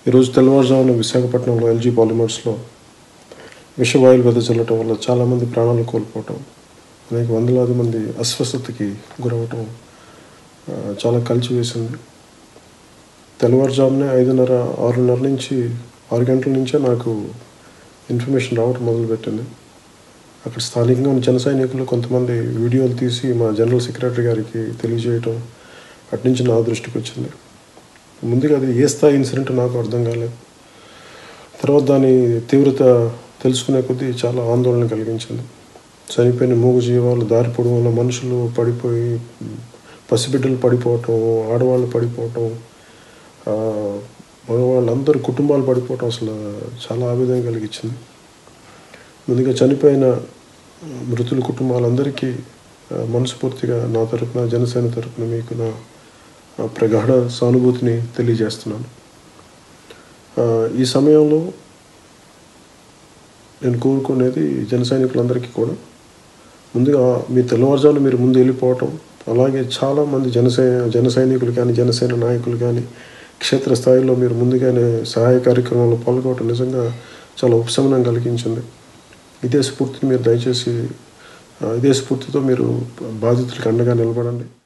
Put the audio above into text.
ఈరోజు తెల్లవారుజామున విశాఖపట్నంలో ఎల్జీ పాలిమర్స్లో విషవాయువులు వెదజల్లటం వల్ల చాలామంది ప్రాణాలు కోల్పోవటం అనేక వందలాది మంది అస్వస్థతకి గురవటం ఆ, చాలా కలిచివేసింది తెల్లవారుజామునే ఐదున్నర ఆరున్నర నుంచి ఆరు గంటల నుంచే నాకు ఇన్ఫర్మేషన్ రావటం మొదలుపెట్టింది అక్కడ స్థానికంగా ఉన్న జన సైనికులు కొంతమంది వీడియోలు తీసి మా జనరల్ సెక్రటరీ గారికి తెలియజేయటం అటు నుంచి నా దృష్టికి వచ్చింది ముందుగా అది ఏ స్థాయి ఇన్సిడెంట్ నాకు అర్థం కాలేదు తర్వాత దాని తీవ్రత తెలుసుకునే కొద్దీ చాలా ఆందోళన కలిగించింది చనిపోయిన మూగ జీవాలు దారి పొడవున మనుషులు పడిపోయి పసిబిడ్డలు పడిపోవటం ఆడవాళ్ళు పడిపోవటం ఆ, మగవాళ్ళందరూ కుటుంబాలు పడిపోవటం అసలు చాలా ఆవేదన కలిగించింది ముందుగా చనిపోయిన మృతుల కుటుంబాలందరికీ ఆ, మనస్ఫూర్తిగా నా తరపున జనసేన తరపున మీకు నా ఆ, ప్రగాఢ సానుభూతిని తెలియజేస్తున్నాను ఆ, ఈ సమయంలో నేను కోరుకునేది జన సైనికులందరికీ కూడా ముందుగా మీ తెల్లవారుజామున మీరు ముందు వెళ్ళిపోవటం అలాగే చాలామంది జనసై జన సైనికులు కానీ జనసేన నాయకులు కానీ క్షేత్రస్థాయిలో మీరు ముందుగానే సహాయ కార్యక్రమంలో పాల్గొనడం నిజంగా చాలా ఉపశమనం కలిగించింది ఇదే స్ఫూర్తిని మీరు దయచేసి ఆ, ఇదే స్ఫూర్తితో మీరు బాధితులకు అండగా నిలబడండి